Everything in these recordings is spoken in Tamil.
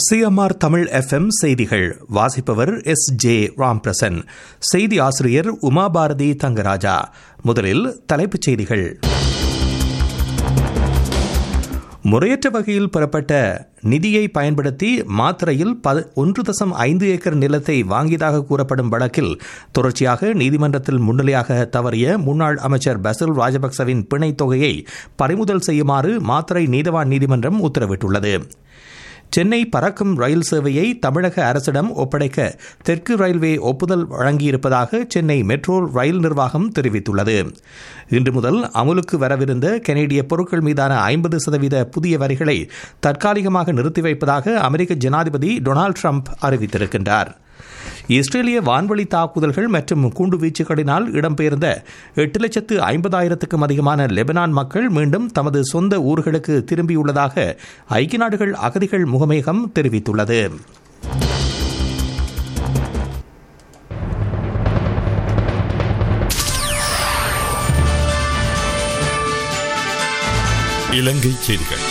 சிஎம்ஆர் தமிழ் எஃப்எம் செய்திகள் வாசிப்பவர் எஸ் ஜே ராம்பிரசன் செய்தி ஆசிரியர் உமாபாரதி தங்கராஜா முதலில் தலைப்புச் செய்திகள் முறையற்ற வகையில் பெறப்பட்ட நிதியை பயன்படுத்தி மாத்திரையில் ஒன்று தசம் ஐந்து ஏக்கர் நிலத்தை வாங்கியதாக கூறப்படும் வழக்கில் தொடர்ச்சியாக நீதிமன்றத்தில் முன்னிலையாக தவறிய முன்னாள் அமைச்சர் பசில் ராஜபக்சவின் பிணைத் தொகையை பறிமுதல் செய்யுமாறு மாத்திரை நீதவான் நீதிமன்றம் உத்தரவிட்டுள்ளது சென்னை பறக்கும் ரயில் சேவையை தமிழக அரசிடம் ஒப்படைக்க தெற்கு ரயில்வே ஒப்புதல் வழங்கியிருப்பதாக சென்னை மெட்ரோ ரயில் நிர்வாகம் தெரிவித்துள்ளது இன்று முதல் அமுலுக்கு வரவிருந்த கனேடிய பொருட்கள் மீதான ஐம்பது சதவீத புதிய வரிகளை தற்காலிகமாக நிறுத்தி வைப்பதாக அமெரிக்க ஜனாதிபதி டொனால்டு ட்ரம்ப் அறிவித்திருக்கின்றார் இஸ்ரேலிய வான்வழி தாக்குதல்கள் மற்றும் குண்டுவீச்சுகளினால் இடம்பெயர்ந்த எட்டு லட்சத்து ஐம்பதாயிரத்துக்கும் அதிகமான லெபனான் மக்கள் மீண்டும் தமது சொந்த ஊர்களுக்கு திரும்பியுள்ளதாக ஐக்கிய நாடுகள் அகதிகள் முகமையகம் தெரிவித்துள்ளது இலங்கை செய்திகள்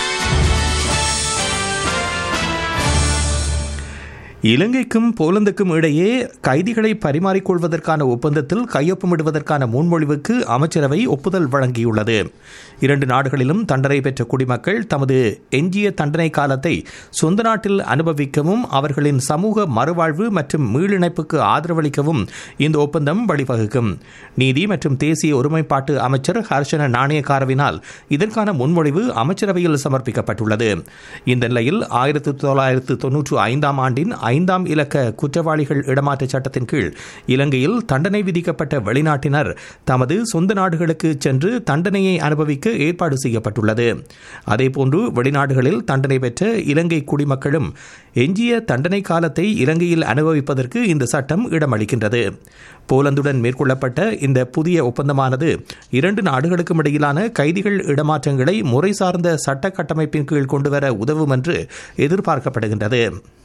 இலங்கைக்கும் போலந்துக்கும் இடையே கைதிகளை பரிமாறிக்கொள்வதற்கான ஒப்பந்தத்தில் கையொப்பமிடுவதற்கான முன்மொழிவுக்கு அமைச்சரவை ஒப்புதல் வழங்கியுள்ளது இரண்டு நாடுகளிலும் தண்டனை பெற்ற குடிமக்கள் தமது எஞ்சிய தண்டனை காலத்தை சொந்த நாட்டில் அனுபவிக்கவும் அவர்களின் சமூக மறுவாழ்வு மற்றும் மீளிணைப்புக்கு ஆதரவளிக்கவும் இந்த ஒப்பந்தம் வழிவகுக்கும் நீதி மற்றும் தேசிய ஒருமைப்பாட்டு அமைச்சர் ஹர்ஷன நாணயக்காரவினால் இதற்கான முன்மொழிவு அமைச்சரவையில் சமர்ப்பிக்கப்பட்டுள்ளது இந்த நிலையில் ஆயிரத்தி தொள்ளாயிரத்து தொன்னூற்று ஐந்தாம் ஆண்டின் ஐந்தாம் இலக்க குற்றவாளிகள் இடமாற்ற சட்டத்தின் கீழ் இலங்கையில் தண்டனை விதிக்கப்பட்ட வெளிநாட்டினர் தமது சொந்த நாடுகளுக்கு சென்று தண்டனையை அனுபவிக்க ஏற்பாடு செய்யப்பட்டுள்ளது அதேபோன்று வெளிநாடுகளில் தண்டனை பெற்ற இலங்கை குடிமக்களும் எஞ்சிய தண்டனை காலத்தை இலங்கையில் அனுபவிப்பதற்கு இந்த சட்டம் இடமளிக்கின்றது போலந்துடன் மேற்கொள்ளப்பட்ட இந்த புதிய ஒப்பந்தமானது இரண்டு நாடுகளுக்கும் இடையிலான கைதிகள் இடமாற்றங்களை முறை சார்ந்த சட்ட கட்டமைப்பின் கீழ் கொண்டுவர உதவும் என்று எதிர்பார்க்கப்படுகின்றது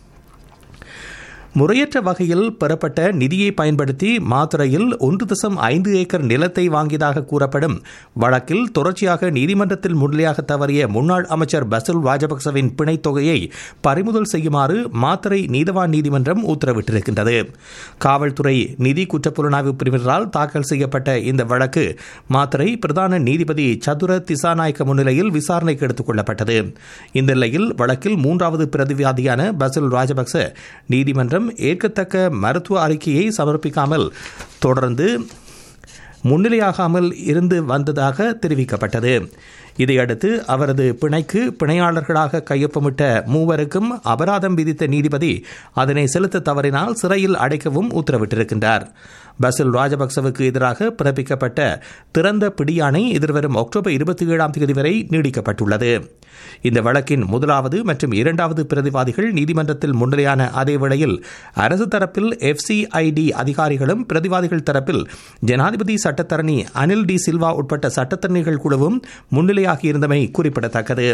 முறையற்ற வகையில் பெறப்பட்ட நிதியை பயன்படுத்தி மாத்திரையில் ஒன்று தசம் ஐந்து ஏக்கர் நிலத்தை வாங்கியதாக கூறப்படும் வழக்கில் தொடர்ச்சியாக நீதிமன்றத்தில் முன்னிலையாக தவறிய முன்னாள் அமைச்சர் பசில் ராஜபக்சவின் பிணைத் தொகையை பறிமுதல் செய்யுமாறு மாத்திரை நீதவான் நீதிமன்றம் உத்தரவிட்டிருக்கின்றது காவல்துறை நிதி குற்றப்புலனாய்வு பிரிவினரால் தாக்கல் செய்யப்பட்ட இந்த வழக்கு மாத்திரை பிரதான நீதிபதி சதுர திசாநாயக்க முன்னிலையில் விசாரணைக்கு எடுத்துக் கொள்ளப்பட்டது இந்த நிலையில் வழக்கில் மூன்றாவது பிரதிவாதியான பசில் ராஜபக்ச நீதிமன்றம் ஏற்கத்தக்க மருத்துவ அறிக்கையை சமர்ப்பிக்காமல் தொடர்ந்து முன்னிலையாகாமல் இருந்து வந்ததாக தெரிவிக்கப்பட்டது இதையடுத்து அவரது பிணைக்கு பிணையாளர்களாக கையொப்பமிட்ட மூவருக்கும் அபராதம் விதித்த நீதிபதி அதனை செலுத்த தவறினால் சிறையில் அடைக்கவும் உத்தரவிட்டிருக்கின்றார் பசில் ராஜபக்சவுக்கு எதிராக பிறப்பிக்கப்பட்ட திறந்த பிடியாணை எதிர்வரும் அக்டோபர் இருபத்தி ஏழாம் தேதி வரை நீடிக்கப்பட்டுள்ளது இந்த வழக்கின் முதலாவது மற்றும் இரண்டாவது பிரதிவாதிகள் நீதிமன்றத்தில் முன்னிலையான அதே வேளையில் அரசு தரப்பில் எஃப்சிஐடி அதிகாரிகளும் பிரதிவாதிகள் தரப்பில் ஜனாதிபதி சட்டத்தரணி அனில் டி சில்வா உட்பட்ட சட்டத்தரணிகள் குழுவும் முன்னிலையாகியிருந்தமை குறிப்பிடத்தக்கது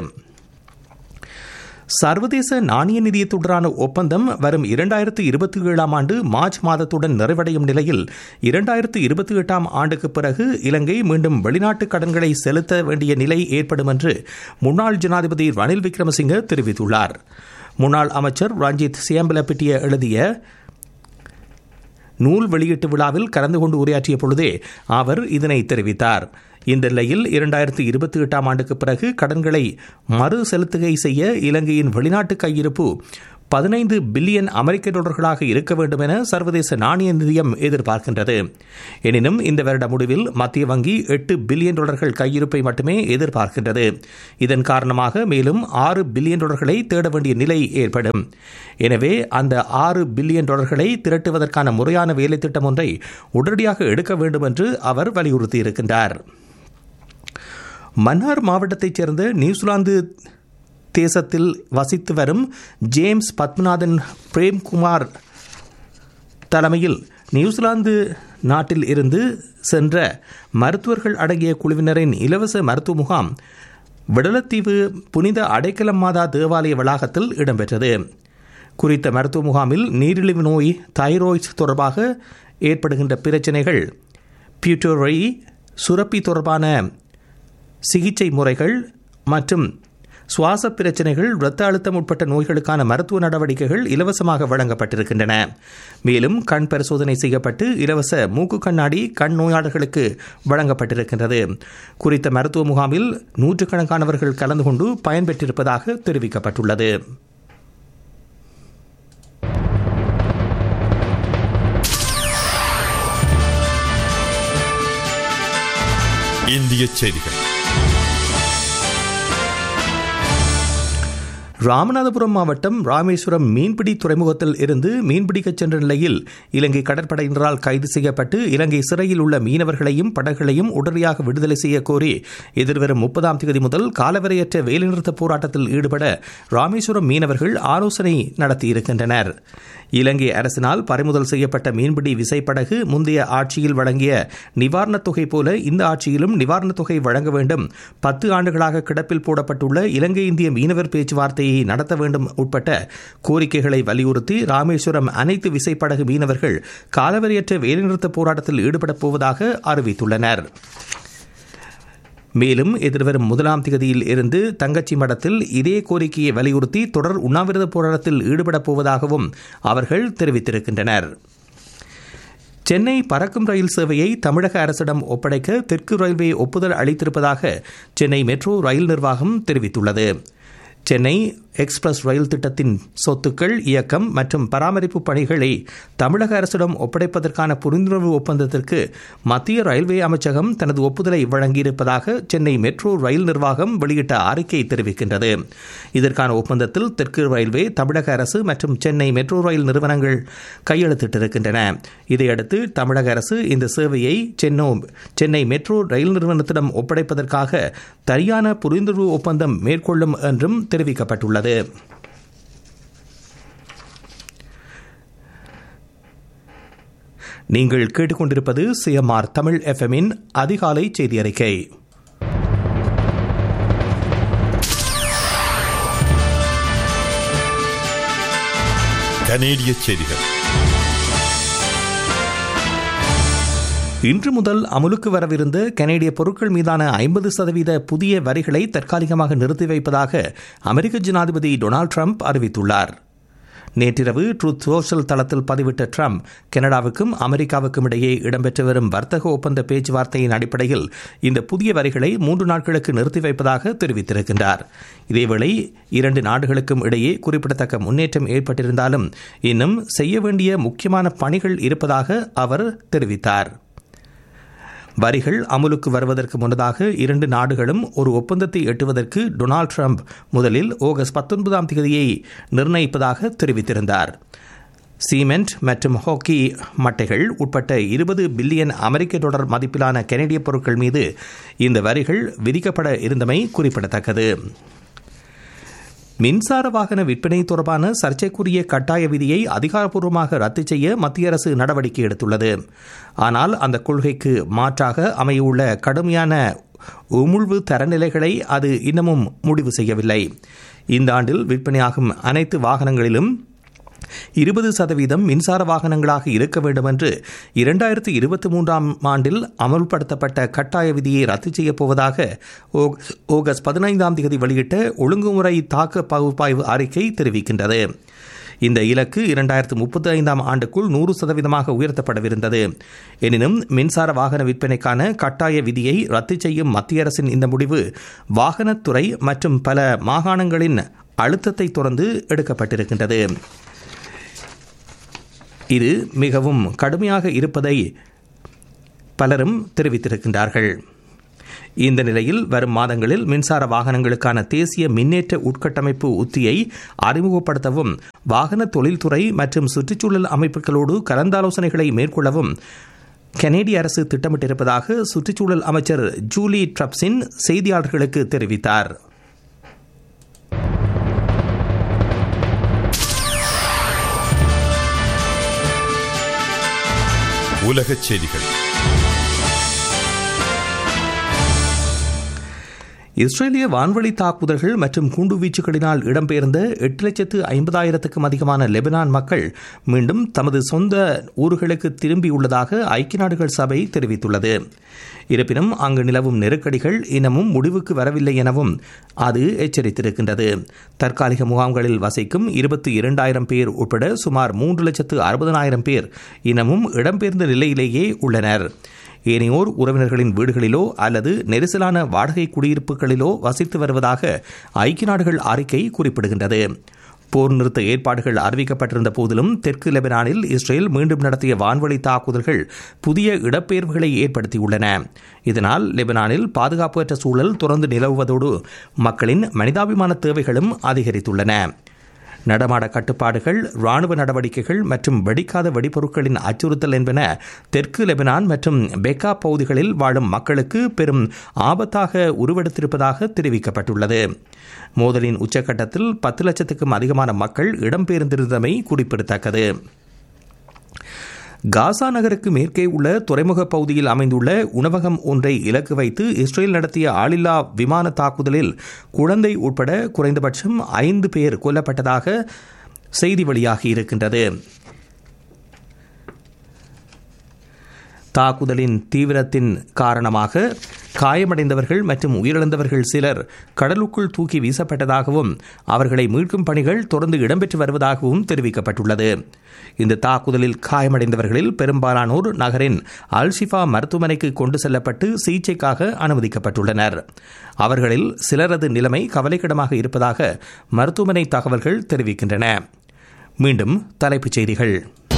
சர்வதேச நாணய நிதியத்துடனான ஒப்பந்தம் வரும் இரண்டாயிரத்து இருபத்தி ஏழாம் ஆண்டு மார்ச் மாதத்துடன் நிறைவடையும் நிலையில் இரண்டாயிரத்து இருபத்தி எட்டாம் ஆண்டுக்கு பிறகு இலங்கை மீண்டும் வெளிநாட்டு கடன்களை செலுத்த வேண்டிய நிலை ஏற்படும் என்று முன்னாள் ஜனாதிபதி ரணில் விக்ரமசிங்க தெரிவித்துள்ளார் முன்னாள் அமைச்சர் ரஞ்சித் சியம்பலப்பிட்டிய எழுதிய நூல் வெளியீட்டு விழாவில் கலந்து கொண்டு உரையாற்றிய பொழுதே அவர் இதனை தெரிவித்தார் இந்த நிலையில் இரண்டாயிரத்தி இருபத்தி எட்டாம் ஆண்டுக்கு பிறகு கடன்களை மறு செலுத்துகை செய்ய இலங்கையின் வெளிநாட்டு கையிருப்பு பதினைந்து பில்லியன் அமெரிக்க டாலர்களாக இருக்க வேண்டும் என சர்வதேச நாணய நிதியம் எதிர்பார்க்கின்றது எனினும் இந்த வருட முடிவில் மத்திய வங்கி எட்டு பில்லியன் டாலர்கள் கையிருப்பை மட்டுமே எதிர்பார்க்கின்றது இதன் காரணமாக மேலும் ஆறு பில்லியன் டாலர்களை தேட வேண்டிய நிலை ஏற்படும் எனவே அந்த ஆறு பில்லியன் டாலர்களை திரட்டுவதற்கான முறையான வேலை திட்டம் ஒன்றை உடனடியாக எடுக்க வேண்டும் என்று அவர் வலியுறுத்தியிருக்கின்றார் மன்னார் மாவட்டத்தைச் சேர்ந்த நியூசிலாந்து தேசத்தில் வசித்து வரும் ஜேம்ஸ் பத்மநாதன் பிரேம்குமார் தலைமையில் நியூசிலாந்து நாட்டில் இருந்து சென்ற மருத்துவர்கள் அடங்கிய குழுவினரின் இலவச மருத்துவ முகாம் விடலத்தீவு புனித அடைக்கலம் மாதா தேவாலய வளாகத்தில் இடம்பெற்றது குறித்த மருத்துவ முகாமில் நீரிழிவு நோய் தைராய்டு தொடர்பாக ஏற்படுகின்ற பிரச்சினைகள் பியூட்டோரை சுரப்பி தொடர்பான சிகிச்சை முறைகள் மற்றும் சுவாச பிரச்சினைகள் இரத்த அழுத்தம் உட்பட்ட நோய்களுக்கான மருத்துவ நடவடிக்கைகள் இலவசமாக வழங்கப்பட்டிருக்கின்றன மேலும் கண் பரிசோதனை செய்யப்பட்டு இலவச மூக்கு கண்ணாடி கண் நோயாளர்களுக்கு வழங்கப்பட்டிருக்கின்றது குறித்த மருத்துவ முகாமில் நூற்றுக்கணக்கானவர்கள் கலந்து கொண்டு பயன்பெற்றிருப்பதாக தெரிவிக்கப்பட்டுள்ளது இந்திய செய்திகள் ராமநாதபுரம் மாவட்டம் ராமேஸ்வரம் மீன்பிடி துறைமுகத்தில் இருந்து மீன்பிடிக்கச் சென்ற நிலையில் இலங்கை கடற்படையினரால் கைது செய்யப்பட்டு இலங்கை சிறையில் உள்ள மீனவர்களையும் படகுகளையும் உடனடியாக விடுதலை செய்ய கோரி எதிர்வரும் முப்பதாம் தேதி முதல் காலவரையற்ற வேலைநிறுத்த போராட்டத்தில் ஈடுபட ராமேஸ்வரம் மீனவர்கள் ஆலோசனை நடத்தியிருக்கின்றனர் இலங்கை அரசினால் பறிமுதல் செய்யப்பட்ட மீன்பிடி விசைப்படகு முந்தைய ஆட்சியில் வழங்கிய நிவாரணத் தொகை போல இந்த ஆட்சியிலும் நிவாரணத் தொகை வழங்க வேண்டும் பத்து ஆண்டுகளாக கிடப்பில் போடப்பட்டுள்ள இலங்கை இந்திய மீனவர் பேச்சுவார்த்தையை நடத்த வேண்டும் உட்பட்ட கோரிக்கைகளை வலியுறுத்தி ராமேஸ்வரம் அனைத்து விசைப்படகு மீனவர்கள் காலவரையற்ற வேலைநிறுத்த போராட்டத்தில் ஈடுபடப் போவதாக அறிவித்துள்ளனர் மேலும் எதிர்வரும் முதலாம் தேதியில் இருந்து தங்கச்சி மடத்தில் இதே கோரிக்கையை வலியுறுத்தி தொடர் உண்ணாவிரத போராட்டத்தில் ஈடுபடப் போவதாகவும் அவர்கள் தெரிவித்திருக்கின்றனர் சென்னை பறக்கும் ரயில் சேவையை தமிழக அரசிடம் ஒப்படைக்க தெற்கு ரயில்வே ஒப்புதல் அளித்திருப்பதாக சென்னை மெட்ரோ ரயில் நிர்வாகம் தெரிவித்துள்ளது சென்னை எக்ஸ்பிரஸ் ரயில் திட்டத்தின் சொத்துக்கள் இயக்கம் மற்றும் பராமரிப்பு பணிகளை தமிழக அரசிடம் ஒப்படைப்பதற்கான புரிந்துணர்வு ஒப்பந்தத்திற்கு மத்திய ரயில்வே அமைச்சகம் தனது ஒப்புதலை வழங்கியிருப்பதாக சென்னை மெட்ரோ ரயில் நிர்வாகம் வெளியிட்ட அறிக்கை தெரிவிக்கின்றது இதற்கான ஒப்பந்தத்தில் தெற்கு ரயில்வே தமிழக அரசு மற்றும் சென்னை மெட்ரோ ரயில் நிறுவனங்கள் கையெழுத்திட்டிருக்கின்றன இதையடுத்து தமிழக அரசு இந்த சேவையை சென்னோ சென்னை மெட்ரோ ரயில் நிறுவனத்திடம் ஒப்படைப்பதற்காக சரியான புரிந்துணர்வு ஒப்பந்தம் மேற்கொள்ளும் என்றும் தெரிவிக்கப்பட்டுள்ளது நீங்கள் கேட்டுக்கொண்டிருப்பது சிஎம்ஆர் தமிழ் எஃப்எம்மின் அதிகாலை செய்தி அறிக்கை கனேடிய செய்திகள் இன்று முதல் அமுலுக்கு வரவிருந்த கனேடிய பொருட்கள் மீதான ஐம்பது சதவீத புதிய வரிகளை தற்காலிகமாக நிறுத்தி வைப்பதாக அமெரிக்க ஜனாதிபதி டொனால்டு ட்ரம்ப் அறிவித்துள்ளார் நேற்றிரவு ட்ரூத் சோஷல் தளத்தில் பதிவிட்ட ட்ரம்ப் கனடாவுக்கும் அமெரிக்காவுக்கும் இடையே இடம்பெற்று வரும் வர்த்தக ஒப்பந்த பேச்சுவார்த்தையின் அடிப்படையில் இந்த புதிய வரிகளை மூன்று நாட்களுக்கு நிறுத்தி வைப்பதாக தெரிவித்திருக்கின்றார் இதேவேளை இரண்டு நாடுகளுக்கும் இடையே குறிப்பிடத்தக்க முன்னேற்றம் ஏற்பட்டிருந்தாலும் இன்னும் செய்ய வேண்டிய முக்கியமான பணிகள் இருப்பதாக அவர் தெரிவித்தார் வரிகள் அமுலுக்கு வருவதற்கு முன்னதாக இரண்டு நாடுகளும் ஒரு ஒப்பந்தத்தை எட்டுவதற்கு டொனால்டு ட்ரம்ப் முதலில் ஆகஸ்ட் பத்தொன்பதாம் தேதியை நிர்ணயிப்பதாக தெரிவித்திருந்தார் சீமெண்ட் மற்றும் ஹாக்கி மட்டைகள் உட்பட்ட இருபது பில்லியன் அமெரிக்க டாலர் மதிப்பிலான கனடிய பொருட்கள் மீது இந்த வரிகள் விதிக்கப்பட இருந்தமை குறிப்பிடத்தக்கது மின்சார வாகன விற்பனை தொடர்பான சர்ச்சைக்குரிய கட்டாய விதியை அதிகாரப்பூர்வமாக ரத்து செய்ய மத்திய அரசு நடவடிக்கை எடுத்துள்ளது ஆனால் அந்த கொள்கைக்கு மாற்றாக அமையவுள்ள கடுமையான உமிழ்வு தரநிலைகளை அது இன்னமும் முடிவு செய்யவில்லை இந்த ஆண்டில் விற்பனையாகும் அனைத்து வாகனங்களிலும் இருபது சதவீதம் மின்சார வாகனங்களாக இருக்க வேண்டும் என்று இரண்டாயிரத்தி இருபத்தி மூன்றாம் ஆண்டில் அமல்படுத்தப்பட்ட கட்டாய விதியை ரத்து செய்யப் போவதாக ஆகஸ்ட் பதினைந்தாம் தேதி வெளியிட்ட ஒழுங்குமுறை தாக்க பகுப்பாய்வு அறிக்கை தெரிவிக்கின்றது இந்த இலக்கு இரண்டாயிரத்து முப்பத்தி ஐந்தாம் ஆண்டுக்குள் நூறு சதவீதமாக உயர்த்தப்படவிருந்தது எனினும் மின்சார வாகன விற்பனைக்கான கட்டாய விதியை ரத்து செய்யும் மத்திய அரசின் இந்த முடிவு வாகனத்துறை மற்றும் பல மாகாணங்களின் அழுத்தத்தை தொடர்ந்து எடுக்கப்பட்டிருக்கின்றது இது மிகவும் கடுமையாக இருப்பதை பலரும் தெரிவித்திருக்கின்றார்கள் இந்த நிலையில் வரும் மாதங்களில் மின்சார வாகனங்களுக்கான தேசிய மின்னேற்ற உட்கட்டமைப்பு உத்தியை அறிமுகப்படுத்தவும் வாகன தொழில்துறை மற்றும் சுற்றுச்சூழல் அமைப்புகளோடு கலந்தாலோசனைகளை மேற்கொள்ளவும் கனேடிய அரசு திட்டமிட்டிருப்பதாக சுற்றுச்சூழல் அமைச்சர் ஜூலி ட்ரப்சின் செய்தியாளர்களுக்கு தெரிவித்தார் உலகச் செய்திகள் இஸ்ரேலிய வான்வழி தாக்குதல்கள் மற்றும் குண்டுவீச்சுகளினால் இடம்பெயர்ந்த எட்டு லட்சத்து ஐம்பதாயிரத்துக்கும் அதிகமான லெபனான் மக்கள் மீண்டும் தமது சொந்த ஊர்களுக்கு திரும்பியுள்ளதாக ஐக்கிய நாடுகள் சபை தெரிவித்துள்ளது இருப்பினும் அங்கு நிலவும் நெருக்கடிகள் இன்னமும் முடிவுக்கு வரவில்லை எனவும் அது எச்சரித்திருக்கின்றது தற்காலிக முகாம்களில் வசிக்கும் இருபத்தி இரண்டாயிரம் பேர் உட்பட சுமார் மூன்று லட்சத்து அறுபதனாயிரம் பேர் இன்னமும் இடம்பெயர்ந்த நிலையிலேயே உள்ளனர் ஏனையோர் உறவினர்களின் வீடுகளிலோ அல்லது நெரிசலான வாடகை குடியிருப்புகளிலோ வசித்து வருவதாக ஐக்கிய நாடுகள் அறிக்கை குறிப்பிடுகின்றது போர் நிறுத்த ஏற்பாடுகள் அறிவிக்கப்பட்டிருந்த போதிலும் தெற்கு லெபனானில் இஸ்ரேல் மீண்டும் நடத்திய வான்வழி தாக்குதல்கள் புதிய இடப்பெயர்வுகளை ஏற்படுத்தியுள்ளன இதனால் லெபனானில் பாதுகாப்பற்ற சூழல் தொடர்ந்து நிலவுவதோடு மக்களின் மனிதாபிமான தேவைகளும் அதிகரித்துள்ளன நடமாட கட்டுப்பாடுகள் ராணுவ நடவடிக்கைகள் மற்றும் வெடிக்காத வெடிப்பொருட்களின் அச்சுறுத்தல் என்பன தெற்கு லெபனான் மற்றும் பெக்கா பகுதிகளில் வாழும் மக்களுக்கு பெரும் ஆபத்தாக உருவெடுத்திருப்பதாக தெரிவிக்கப்பட்டுள்ளது மோதலின் உச்சக்கட்டத்தில் பத்து லட்சத்துக்கும் அதிகமான மக்கள் இடம்பெயர்ந்திருந்தமை குறிப்பிடத்தக்கது காசா நகருக்கு மேற்கே உள்ள துறைமுக பகுதியில் அமைந்துள்ள உணவகம் ஒன்றை இலக்கு வைத்து இஸ்ரேல் நடத்திய ஆளில்லா விமான தாக்குதலில் குழந்தை உட்பட குறைந்தபட்சம் ஐந்து பேர் கொல்லப்பட்டதாக செய்தி வெளியாகி இருக்கின்றது தாக்குதலின் தீவிரத்தின் காரணமாக காயமடைந்தவர்கள் மற்றும் உயிரிழந்தவர்கள் சிலர் கடலுக்குள் தூக்கி வீசப்பட்டதாகவும் அவர்களை மீட்கும் பணிகள் தொடர்ந்து இடம்பெற்று வருவதாகவும் தெரிவிக்கப்பட்டுள்ளது இந்த தாக்குதலில் காயமடைந்தவர்களில் பெரும்பாலானோர் நகரின் அல்ஷிஃபா மருத்துவமனைக்கு கொண்டு செல்லப்பட்டு சிகிச்சைக்காக அனுமதிக்கப்பட்டுள்ளனர் அவர்களில் சிலரது நிலைமை கவலைக்கிடமாக இருப்பதாக மருத்துவமனை தகவல்கள் தெரிவிக்கின்றன மீண்டும் தலைப்புச் செய்திகள்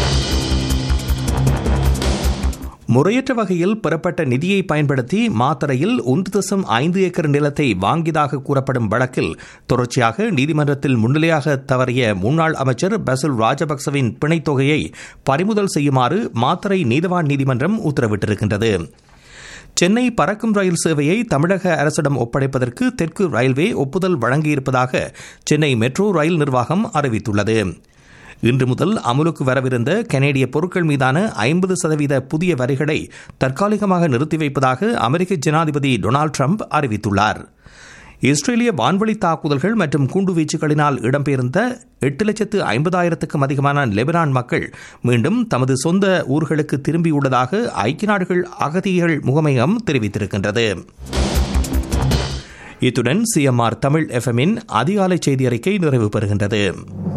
முறையற்ற வகையில் பெறப்பட்ட நிதியை பயன்படுத்தி மாத்தரையில் ஒன்று தசம் ஐந்து ஏக்கர் நிலத்தை வாங்கியதாக கூறப்படும் வழக்கில் தொடர்ச்சியாக நீதிமன்றத்தில் முன்னிலையாக தவறிய முன்னாள் அமைச்சர் பசுல் ராஜபக்சவின் பிணைத் தொகையை பறிமுதல் செய்யுமாறு மாத்தரை நீதவான் நீதிமன்றம் உத்தரவிட்டிருக்கின்றது சென்னை பறக்கும் ரயில் சேவையை தமிழக அரசிடம் ஒப்படைப்பதற்கு தெற்கு ரயில்வே ஒப்புதல் வழங்கியிருப்பதாக சென்னை மெட்ரோ ரயில் நிர்வாகம் அறிவித்துள்ளது இன்று முதல் அமலுக்கு வரவிருந்த கனேடிய பொருட்கள் மீதான ஐம்பது சதவீத புதிய வரிகளை தற்காலிகமாக நிறுத்தி வைப்பதாக அமெரிக்க ஜனாதிபதி டொனால்டு ட்ரம்ப் அறிவித்துள்ளார் இஸ்ரேலிய வான்வழி தாக்குதல்கள் மற்றும் குண்டுவீச்சுகளினால் இடம்பெயர்ந்த எட்டு லட்சத்து ஐம்பதாயிரத்துக்கும் அதிகமான லெபனான் மக்கள் மீண்டும் தமது சொந்த ஊர்களுக்கு திரும்பியுள்ளதாக ஐக்கிய நாடுகள் அகதிகள் முகமையம் தெரிவித்திருக்கின்றது இத்துடன் சிஎம்ஆர் தமிழ் எஃப்எம்மின் அதிகாலை செய்தி அறிக்கை நிறைவு பெறுகின்றது